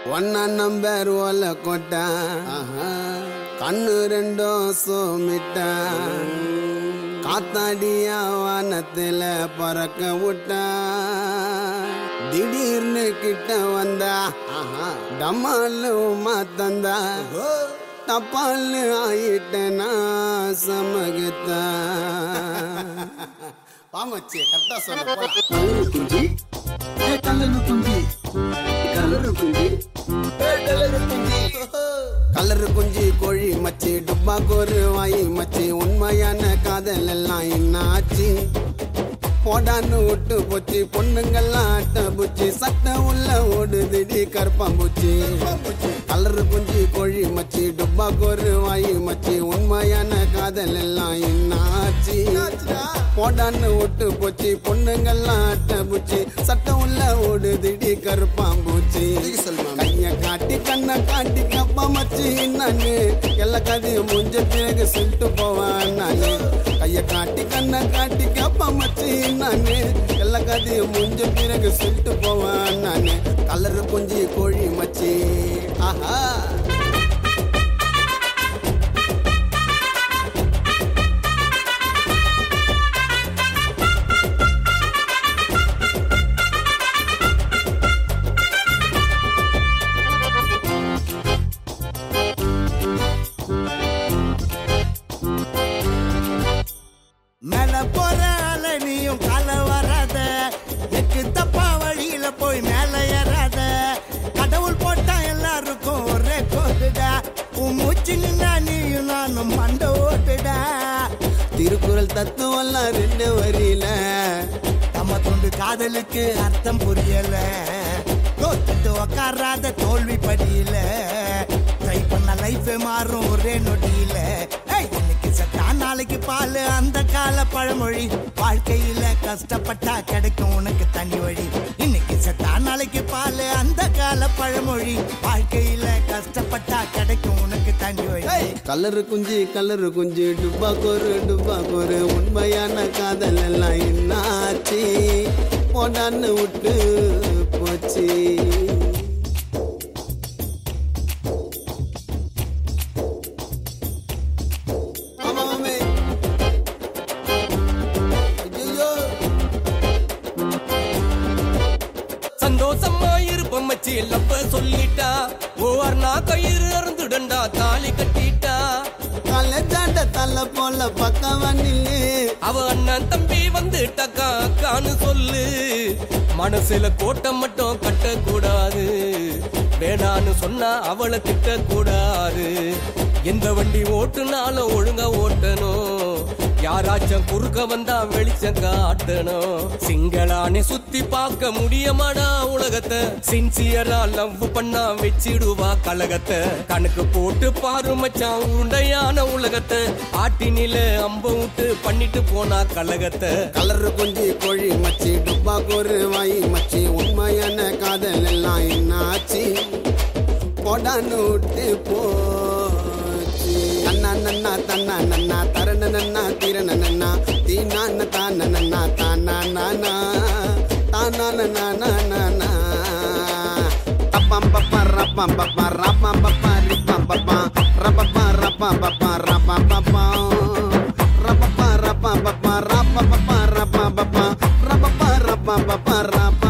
ஒன்னா நம்பர் ஓல கொட்டா கண்ணு ரெண்டும் சோமிட்டா காத்தாடியா வானத்துல பறக்க விட்டா திடீர்னு கிட்ட வந்தா டமாலு மாத்தந்தா தப்பால் ஆயிட்டனா சமகத்தா பாமச்சி கரெக்டா சொல்ல கல்லு குஞ்சி ஏ கல்லு குஞ்சி கல்லு குஞ்சி கலரு குஞ்சு கோழி மச்சி டுப்பா கோரு வாயி மச்சி உண்மையான காதல் எல்லாம் என்னாச்சு போடான்னு விட்டு போச்சு பொண்ணுங்கெல்லாம் அட்ட பூச்சி சட்டை உள்ள ஓடுதுடி கருப்பாம்பூச்சி கலரு குஞ்சு கோழி மச்சி டுப்பா கோரு வாயி மச்சி உண்மையான காதல் எல்லாம் என்னாச்சு போடான்னு விட்டு போச்சு பொண்ணுங்கெல்லாம் அட்ட பூச்சி சட்டை உள்ள ஓடுதுடி கருப்பாம்பூச்சி கைய காட்டி கண்ணை காட்டி கப்பா மச்சி நானு எல்லா கதையும் முஞ்ச பிறகு சொல்லிட்டு போவான் நானு கைய காட்டி கண்ணை காட்டி கப்பா மச்சி நானு எல்லா கதையும் முஞ்ச பிறகு சொல்லிட்டு போவான் நானு கலரு கொஞ்சி கோழி மச்சி ஆஹா மேல போற அல நீயும் கால வராத எக்கு தப்பா வழியில போய் மேல ஏறாத கடவுள் போட்டா எல்லாருக்கும் ஒரே கோடுடா உன் மூச்சு நின்னா நீயும் நானும் மண்ட ஓட்டுடா திருக்குறள் தத்துவம்லாம் ரெண்டு வரியில நம்ம தொண்டு காதலுக்கு அர்த்தம் புரியல தோத்துட்டு உக்காராத தோல்வி படியில ட்ரை பண்ண லைஃபே மாறும் ஒரே நொடியில ஏய், இன்னைக்கு சட்டா நாளைக்கு பால் அந்த கால பழமொழி வாழ்க்கையில கஷ்டப்பட்டா கிடைக்கும் உனக்கு தனி வழி இன்னைக்கு சட்டா நாளைக்கு பால் அந்த கால பழமொழி வாழ்க்கையில கஷ்டப்பட்டா கிடைக்கும் உனக்கு தனி வழி கலரு குஞ்சு கலரு குஞ்சு டுப்பா கோரு டுப்பா கோரு உண்மையான காதல் எல்லாம் என்னாச்சு போடான்னு விட்டு போச்சு ஆமா, மாமே. ஐயையோ. சந்தோஷமா இருப்ப மச்சி லப்ப சொல்லிட்டா ஓவர்னா கயிறு அறுந்துடண்டா தாலி கட்டிட்டா கலைச்சாண்ட தலை போல பக்கம் நில்லு அவ அண்ணன் தம்பி வந்துட்டாக்கா அக்கான்னு சொல்லு மனசுல கோட்டை மட்டும் கட்டக்கூடாது வேணான்னு சொன்னா அவளை திட்டக்கூடாது எந்த வண்டி ஓட்டுனாலும் ஒழுங்கா ஓட்டணும் யாராச்சும் குறுக்க வந்தா வெளிச்சம் காட்டணும் சிங்களானே சுத்தி பார்க்க முடியமாடா உலகத்தை சின்சியரா லவ் பண்ணா வச்சிடுவா கலகத்தை கணக்கு போட்டு பாரு மச்சான் உண்டையான உலகத்தை ஆட்டினில அம்ப விட்டு பண்ணிட்டு போனா கலகத்தை கலரு குஞ்சு கோழி மச்சி டுப்பா கோரு வாய் மச்சி உண்மையான காதல் எல்லாம் என்னாச்சு போடான்னு விட்டு போச்சு அண்ணா நன்னா தன்னா நன்னா தரண நன்னா தீரண நன்னா தீனான தான நன்னா தானா நானா தானா நானா நானா ரப்பம் பப்பா ரப்பம் பப்பா ரப்பம் பப்பா ரிப்பம் பப்பா ரப்பப்பா ரப்பம் பப்பா ரப்பம் பப்பா ரப்பப்பா ரப்பம் பப்பா ரப்பப்பா ரப்பம் பப்பா ரப்பப்பா ரப்பம் பப்பா ரப்பா